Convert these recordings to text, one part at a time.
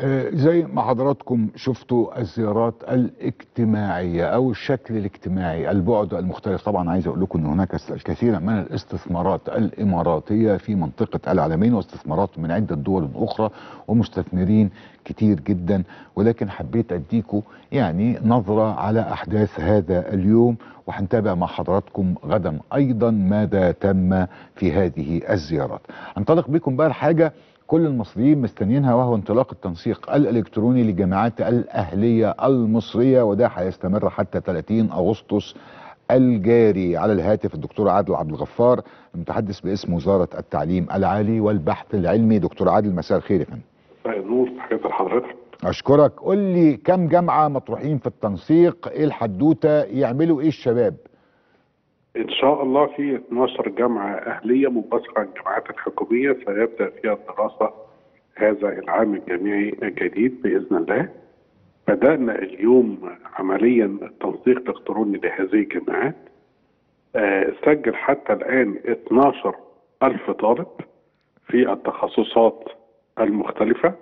آه، زي ما حضراتكم شفتوا الزيارات الاجتماعية أو الشكل الاجتماعي البعد المختلف طبعا عايز أقول لكم أن هناك الكثير من الاستثمارات الإماراتية في منطقة العالمين واستثمارات من عدة دول أخرى ومستثمرين كتير جدا ولكن حبيت أديكم يعني نظرة على أحداث هذا اليوم وهنتابع مع حضراتكم غدا أيضا ماذا تم في هذه الزيارات انطلق بكم بقى الحاجة كل المصريين مستنيينها وهو انطلاق التنسيق الالكتروني للجامعات الاهليه المصريه وده هيستمر حتى 30 اغسطس الجاري على الهاتف الدكتور عادل عبد الغفار المتحدث باسم وزاره التعليم العالي والبحث العلمي دكتور عادل مساء الخير يا فندم مساء النور تحياتي لحضرتك اشكرك قول لي كم جامعه مطروحين في التنسيق ايه الحدوته يعملوا ايه الشباب ان شاء الله في 12 جامعه اهليه منبثقه عن الجامعات الحكوميه سيبدا فيها الدراسه هذا العام الجامعي الجديد باذن الله بدانا اليوم عمليا التنسيق الالكتروني لهذه الجامعات آه، سجل حتى الان 12 الف طالب في التخصصات المختلفه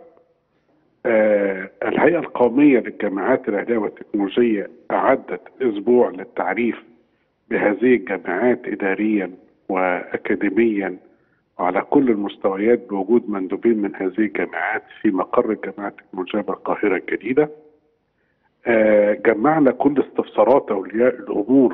آه، الهيئه القوميه للجامعات الاهليه والتكنولوجيه اعدت اسبوع للتعريف بهذه الجامعات اداريا واكاديميا وعلى كل المستويات بوجود مندوبين من هذه الجامعات في مقر الجامعات التكنولوجيه بالقاهره الجديده. آه، جمعنا كل استفسارات اولياء الامور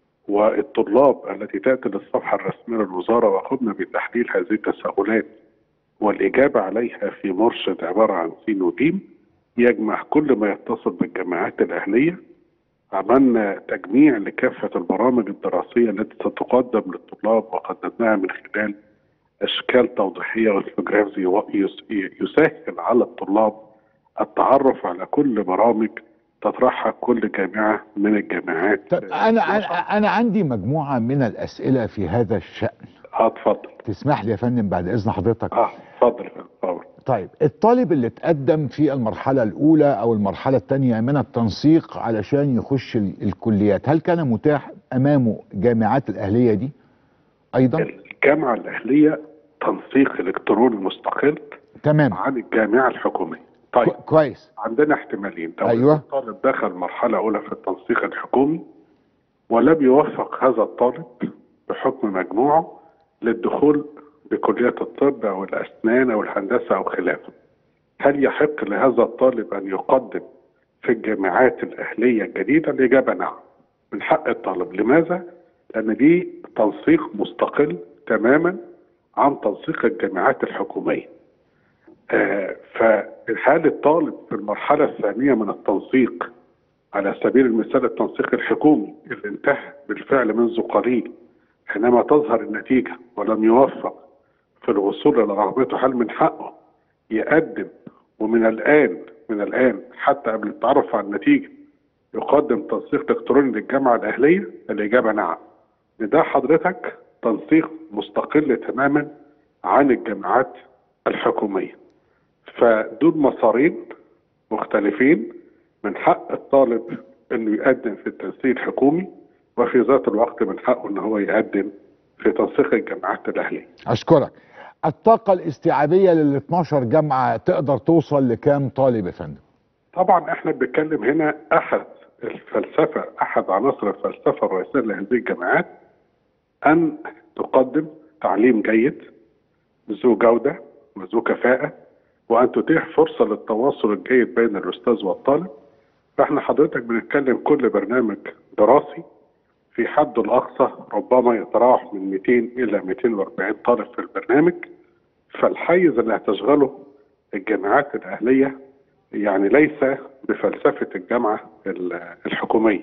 والطلاب التي تاتي للصفحه الرسميه للوزاره وقمنا بتحليل هذه التساؤلات والاجابه عليها في مرشد عباره عن سين وجيم يجمع كل ما يتصل بالجامعات الاهليه عملنا تجميع لكافة البرامج الدراسية التي ستقدم للطلاب وقدمناها من خلال أشكال توضيحية وانفوجرافز يسهل على الطلاب التعرف على كل برامج تطرحها كل جامعة من الجامعات طب انا انا انا عندي مجموعه من الاسئله في هذا الشان اه اتفضل تسمح لي يا فندم بعد اذن حضرتك اه اتفضل يا فندم. طيب الطالب اللي اتقدم في المرحلة الأولى أو المرحلة الثانية من التنسيق علشان يخش ال- الكليات هل كان متاح أمامه جامعات الأهلية دي أيضا؟ الجامعة الأهلية تنسيق إلكتروني مستقل تمام عن الجامعة الحكومية طيب كو- كويس عندنا احتمالين لو أيوة. الطالب دخل مرحلة أولى في التنسيق الحكومي ولم يوفق هذا الطالب بحكم مجموعه للدخول بكلية الطب أو الأسنان أو الهندسة أو خلافه هل يحق لهذا الطالب أن يقدم في الجامعات الأهلية الجديدة؟ الإجابة نعم من حق الطالب لماذا؟ لأن دي تنسيق مستقل تماما عن تنسيق الجامعات الحكومية آه، فهل الطالب في المرحلة الثانية من التنسيق على سبيل المثال التنسيق الحكومي اللي انتهى بالفعل منذ قليل حينما تظهر النتيجة ولم يوفق في الوصول إلى رغبته هل من حقه يقدم ومن الآن من الآن حتى قبل التعرف على النتيجة يقدم تنسيق إلكتروني للجامعة الأهلية؟ الإجابة نعم. ده حضرتك تنسيق مستقل تماما عن الجامعات الحكومية. فدول مسارين مختلفين من حق الطالب انه يقدم في التنسيق الحكومي وفي ذات الوقت من حقه ان هو يقدم في تنسيق الجامعات الاهليه. أشكرك الطاقة الاستيعابية لل 12 جامعة تقدر توصل لكام طالب يا فندم؟ طبعا احنا بنتكلم هنا احد الفلسفه احد عناصر الفلسفه الرئيسيه لهذه الجامعات ان تقدم تعليم جيد ذو جوده وذو كفاءه وان تتيح فرصه للتواصل الجيد بين الاستاذ والطالب فاحنا حضرتك بنتكلم كل برنامج دراسي في حد الاقصى ربما يتراوح من 200 الى 240 طالب في البرنامج فالحيز اللي هتشغله الجامعات الاهليه يعني ليس بفلسفه الجامعه ال- الحكوميه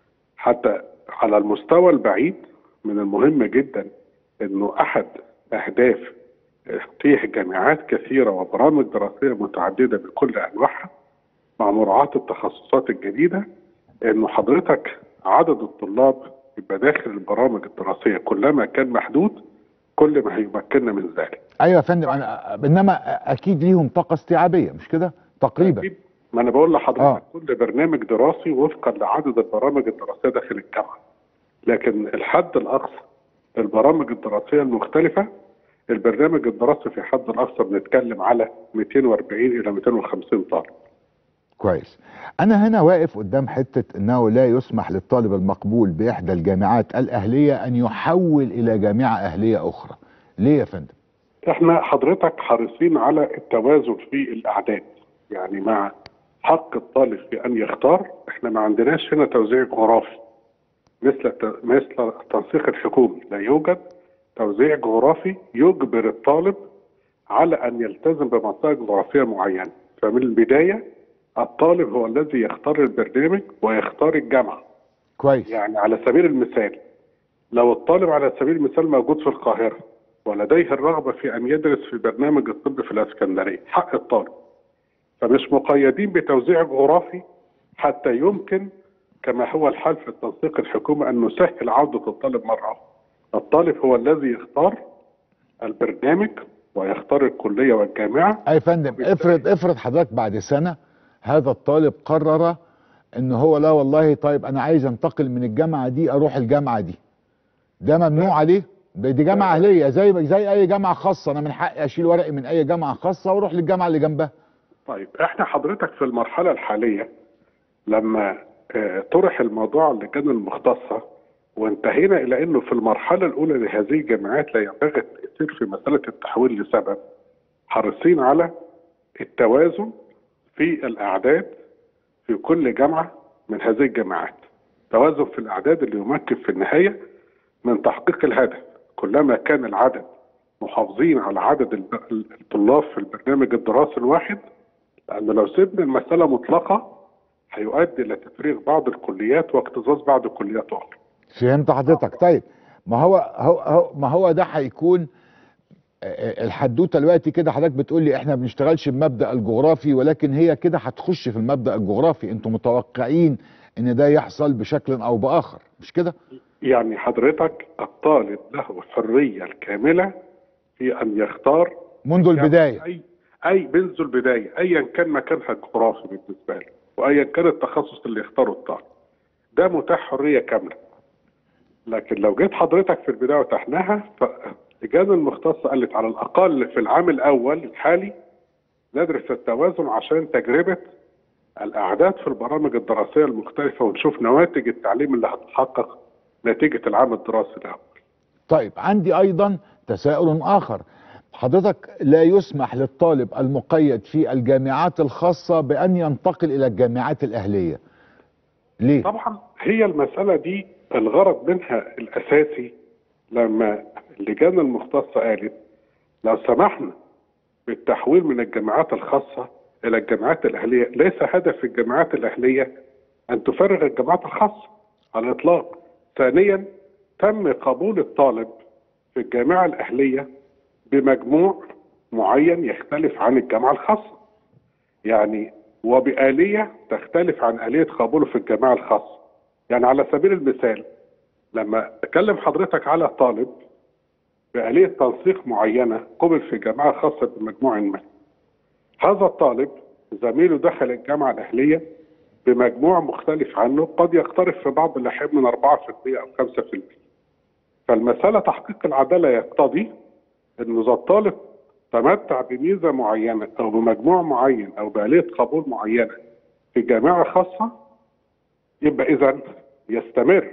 حتى على المستوى البعيد من المهم جدا انه احد اهداف تفتيح جامعات كثيره وبرامج دراسيه متعدده بكل انواعها مع مراعاه التخصصات الجديده انه حضرتك عدد الطلاب يبقى داخل البرامج الدراسيه كلما كان محدود كل ما هيمكننا من ذلك. أيوة يا فندم أنا إنما أكيد ليهم طاقة استيعابية مش كده؟ تقريبا أكيد. ما انا بقول لحضرتك آه. آه. كل برنامج دراسي وفقا لعدد البرامج الدراسيه داخل الجامعه. لكن الحد الاقصى للبرامج الدراسيه المختلفه البرنامج الدراسي في حد الاقصى بنتكلم على 240 الى 250 طالب كويس انا هنا واقف قدام حته انه لا يسمح للطالب المقبول باحدى الجامعات الاهليه ان يحول الى جامعه اهليه اخرى ليه يا فندم احنا حضرتك حريصين على التوازن في الاعداد يعني مع حق الطالب في ان يختار احنا ما عندناش هنا توزيع جغرافي مثل مثل التنسيق الحكومي لا يوجد توزيع جغرافي يجبر الطالب على ان يلتزم بمنطقه جغرافيه معينه فمن البدايه الطالب هو الذي يختار البرنامج ويختار الجامعه كويس يعني على سبيل المثال لو الطالب على سبيل المثال موجود في القاهره ولديه الرغبه في ان يدرس في برنامج الطب في الاسكندريه حق الطالب فمش مقيدين بتوزيع جغرافي حتى يمكن كما هو الحال في التنسيق الحكومي ان نسهل عوده الطالب مره اخرى. الطالب هو الذي يختار البرنامج ويختار الكليه والجامعه اي فندم افرض افرض حضرتك بعد سنه هذا الطالب قرر ان هو لا والله طيب انا عايز انتقل من الجامعه دي اروح الجامعه دي ده ممنوع عليه دي جامعه اهليه زي زي اي جامعه خاصه انا من حقي اشيل ورقي من اي جامعه خاصه واروح للجامعه اللي جنبها طيب احنا حضرتك في المرحله الحاليه لما اه طرح الموضوع على اللجان المختصه وانتهينا الى انه في المرحله الاولى لهذه الجامعات لا ينبغي التاثير في مساله التحويل لسبب حريصين على التوازن في الاعداد في كل جامعه من هذه الجامعات توازن في الاعداد اللي يمكن في النهايه من تحقيق الهدف كلما كان العدد محافظين على عدد الطلاب في البرنامج الدراسي الواحد لان لو سيبنا المساله مطلقه هيؤدي الى تفريغ بعض الكليات واكتظاظ بعض الكليات اخرى فهمت حضرتك طيب ما هو هو, هو ما هو ده هيكون الحدوته دلوقتي كده حضرتك بتقول لي احنا ما بنشتغلش بمبدا الجغرافي ولكن هي كده هتخش في المبدا الجغرافي انتم متوقعين ان ده يحصل بشكل او باخر مش كده يعني حضرتك الطالب له الحريه الكامله في ان يختار منذ البدايه اي اي منذ البدايه ايا كان مكانها الجغرافي بالنسبه له وايا كان التخصص اللي يختاره الطالب ده متاح حريه كامله لكن لو جيت حضرتك في البدايه وتحناها اللجان المختصه قالت على الاقل في العام الاول الحالي ندرس التوازن عشان تجربه الاعداد في البرامج الدراسيه المختلفه ونشوف نواتج التعليم اللي هتتحقق نتيجه العام الدراسي الاول. طيب عندي ايضا تساؤل اخر حضرتك لا يسمح للطالب المقيد في الجامعات الخاصه بان ينتقل الى الجامعات الاهليه. ليه؟ طبعا هي المساله دي الغرض منها الاساسي لما اللجان المختصه قالت لو سمحنا بالتحويل من الجامعات الخاصه الى الجامعات الاهليه ليس هدف الجامعات الاهليه ان تفرغ الجامعات الخاصه على الاطلاق ثانيا تم قبول الطالب في الجامعه الاهليه بمجموع معين يختلف عن الجامعه الخاصه يعني وبآلية تختلف عن آلية قبوله في الجامعة الخاصة يعني على سبيل المثال لما أكلم حضرتك على طالب بآلية تنسيق معينة قبل في جامعة خاصة بمجموع ما هذا الطالب زميله دخل الجامعة الأهلية بمجموع مختلف عنه قد يقترب في بعض الأحيان من 4% أو 5% فالمسألة تحقيق العدالة يقتضي أن إذا الطالب تمتع بميزة معينة أو بمجموع معين أو بآلية قبول معينة في جامعة خاصة يبقى إذا يستمر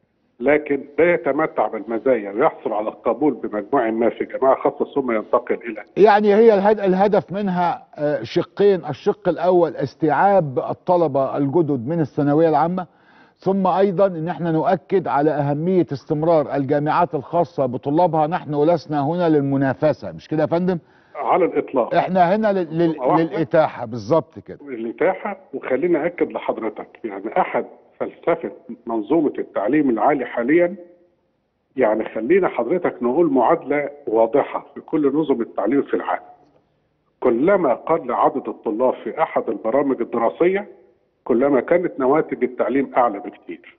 لكن لا يتمتع بالمزايا ويحصل على القبول بمجموع ما في جامعة خاصة ثم ينتقل إلى يعني هي الهد- الهدف منها آه، شقين الشق الاول استيعاب الطلبه الجدد من الثانويه العامه ثم ايضا ان احنا نؤكد على اهميه استمرار الجامعات الخاصه بطلابها نحن لسنا هنا للمنافسه مش كده يا فندم على الإطلاق احنا هنا لل- لل- واحدة. للاتاحه بالظبط كده الإتاحة وخليني أكد لحضرتك يعني أحد فلسفة منظومة التعليم العالي حاليا يعني خلينا حضرتك نقول معادلة واضحة في كل نظم التعليم في العالم كلما قل عدد الطلاب في أحد البرامج الدراسية كلما كانت نواتج التعليم أعلى بكتير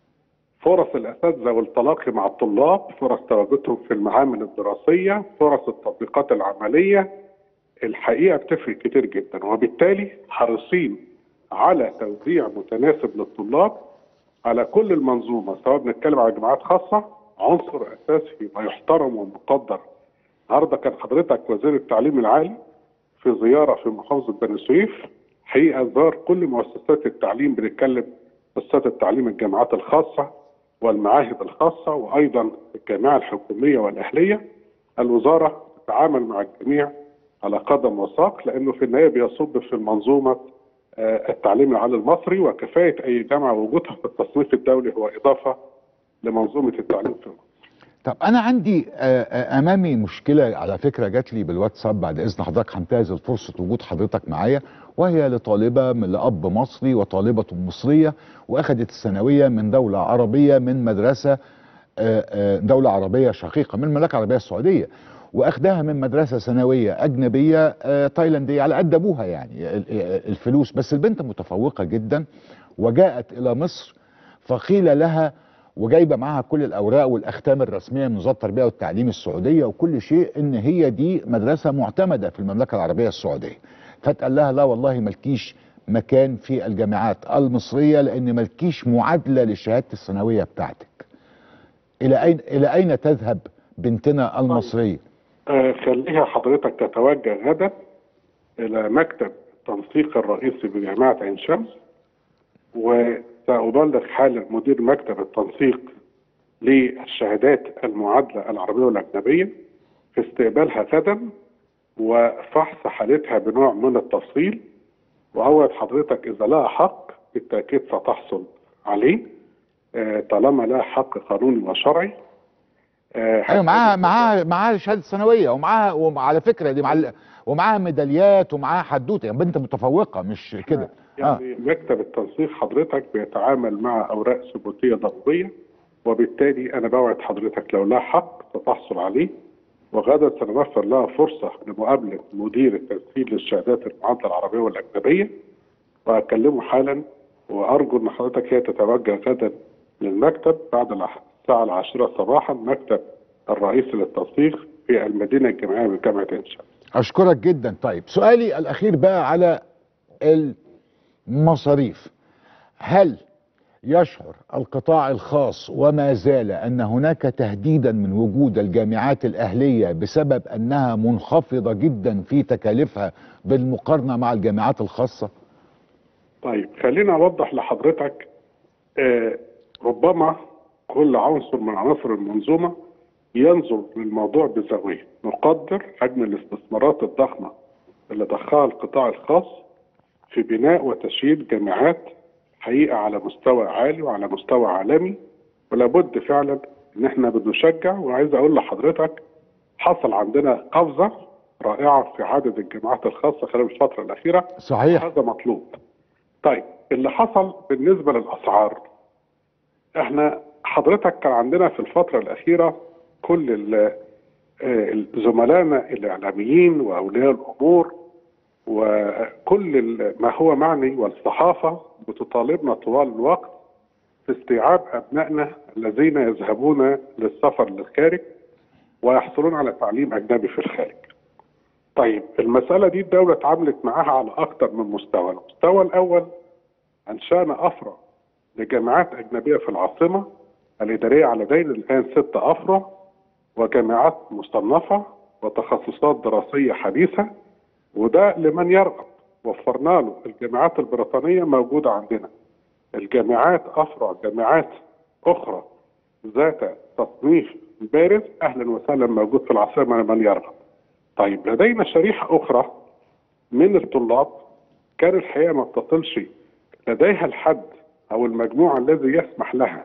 فرص الأساتذة والتلاقي مع الطلاب فرص تواجدهم في المعامل الدراسية فرص التطبيقات العملية الحقيقه بتفرق كتير جدا وبالتالي حريصين على توزيع متناسب للطلاب على كل المنظومه سواء بنتكلم على جامعات خاصه عنصر اساسي ويحترم ومقدر النهارده كان حضرتك وزير التعليم العالي في زياره في محافظه بني سويف حقيقه زار كل مؤسسات التعليم بنتكلم مؤسسات التعليم الجامعات الخاصه والمعاهد الخاصه وايضا الجامعه الحكوميه والاهليه الوزاره تتعامل مع الجميع على قدم وساق لانه في النهايه بيصب في المنظومه آه، التعليم العالي المصري وكفايه اي جامعه وجودها في التصنيف الدولي هو اضافه لمنظومه التعليم في مصر. طب انا عندي آه، آه، امامي مشكله على فكره جات لي بالواتساب بعد اذن حضرتك هنتهز فرصه وجود حضرتك معايا وهي لطالبه من لاب مصري وطالبه مصريه واخذت الثانويه من دوله عربيه من مدرسه آه، آه، دوله عربيه شقيقه من المملكه العربيه السعوديه واخدها من مدرسه ثانويه اجنبيه آه، تايلانديه على قد ابوها يعني ال- ال- الفلوس بس البنت متفوقه جدا وجاءت الى مصر فقيل لها وجايبه معاها كل الاوراق والاختام الرسميه من وزاره التربيه والتعليم السعوديه وكل شيء ان هي دي مدرسه معتمده في المملكه العربيه السعوديه فتقال لها لا والله ملكيش مكان في الجامعات المصريه لان ملكيش معادله لشهاده الثانويه بتاعتك الى اين الى اين تذهب بنتنا المصريه آه، خليها حضرتك تتوجه غدا الى مكتب التنسيق الرئيسي بجامعه عين شمس وسأبلغ حالا مدير مكتب التنسيق للشهادات المعادلة العربية والأجنبية في استقبالها غدا وفحص حالتها بنوع من التفصيل وأوعد حضرتك إذا لها حق بالتأكيد ستحصل عليه آه، طالما لها حق قانوني وشرعي آه، ايوه معاها معاها معاها شهاده ثانويه ومعاها وعلى فكره دي مع ومعاها ميداليات ومعاها حدوته يعني بنت متفوقه مش كده اه يعني مكتب التنسيق حضرتك بيتعامل مع اوراق ثبوتيه ضروريه وبالتالي انا بوعد حضرتك لو لها حق ستحصل عليه وغدا سنوفر لها فرصه لمقابله مدير التسجيل للشهادات المعادله العربيه والاجنبيه واكلمه حالا وارجو ان حضرتك هي تتوجه غدا للمكتب بعد الساعه العاشره صباحا مكتب الرئيس للتنسيق في المدينه الجامعيه بجامعه عين شمس. اشكرك جدا طيب سؤالي الاخير بقى على المصاريف هل يشعر القطاع الخاص وما زال ان هناك تهديدا من وجود الجامعات الاهليه بسبب انها منخفضه جدا في تكاليفها بالمقارنه مع الجامعات الخاصه طيب خليني اوضح لحضرتك آه ربما كل عنصر من عناصر المنظومه ينظر للموضوع بزاويه نقدر حجم الاستثمارات الضخمه اللي ضخها القطاع الخاص في بناء وتشييد جامعات حقيقه على مستوى عالي وعلى مستوى عالمي ولابد فعلا ان احنا بنشجع وعايز اقول لحضرتك حصل عندنا قفزه رائعه في عدد الجامعات الخاصه خلال الفتره الاخيره صحيح هذا مطلوب طيب اللي حصل بالنسبه للاسعار احنا حضرتك كان عندنا في الفتره الاخيره كل ال- آه، زملائنا الاعلاميين واولياء الامور وكل ال- ما هو معني والصحافه بتطالبنا طوال الوقت في استيعاب ابنائنا الذين يذهبون للسفر للخارج ويحصلون على تعليم اجنبي في الخارج. طيب المساله دي الدوله اتعاملت معاها على اكثر من مستوى، المستوى الاول انشانا افرع لجامعات اجنبيه في العاصمه الاداريه على دين الان ست افرع وجامعات مصنفه وتخصصات دراسيه حديثه وده لمن يرغب وفرنا له الجامعات البريطانيه موجوده عندنا الجامعات افرع جامعات اخرى ذات تصنيف بارز اهلا وسهلا موجود في العاصمه لمن يرغب طيب لدينا شريحه اخرى من الطلاب كان الحقيقه ما بتصلش لديها الحد او المجموع الذي يسمح لها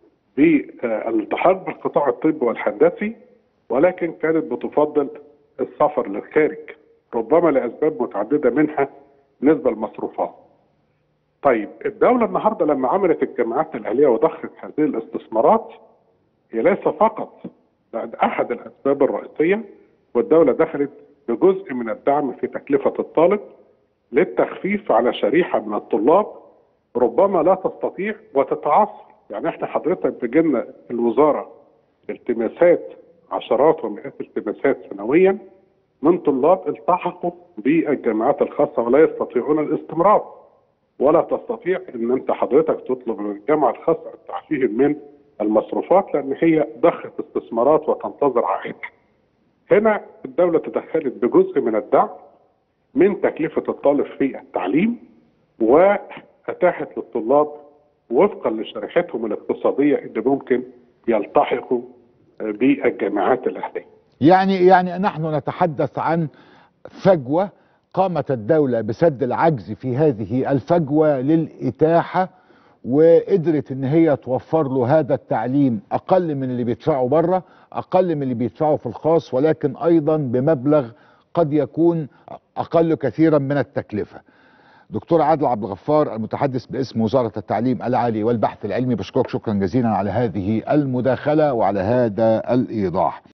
بالالتحاق بالقطاع الطبي والهندسي ولكن كانت بتفضل السفر للخارج ربما لاسباب متعدده منها بالنسبه للمصروفات. طيب الدوله النهارده لما عملت الجامعات الاهليه وضخت هذه الاستثمارات هي ليس فقط ده احد الاسباب الرئيسيه والدوله دخلت بجزء من الدعم في تكلفه الطالب للتخفيف على شريحه من الطلاب ربما لا تستطيع وتتعثر يعني احنا حضرتك بيجيلنا الوزاره التماسات عشرات ومئات التماسات سنويا من طلاب التحقوا بالجامعات الخاصه ولا يستطيعون الاستمرار ولا تستطيع ان انت حضرتك تطلب من الجامعه الخاصه التعفيه من المصروفات لان هي ضخت استثمارات وتنتظر عائدها. هنا الدولة تدخلت بجزء من الدعم من تكلفة الطالب في التعليم وأتاحت للطلاب وفقا لشريحتهم الاقتصادية اللي ممكن يلتحقوا بالجامعات الأهلية يعني يعني نحن نتحدث عن فجوة قامت الدولة بسد العجز في هذه الفجوة للإتاحة وقدرت ان هي توفر له هذا التعليم اقل من اللي بيدفعه بره اقل من اللي بيدفعه في الخاص ولكن ايضا بمبلغ قد يكون اقل كثيرا من التكلفه دكتور عادل عبد الغفار المتحدث باسم وزاره التعليم العالي والبحث العلمي بشكرك شكرا جزيلا على هذه المداخله وعلى هذا الايضاح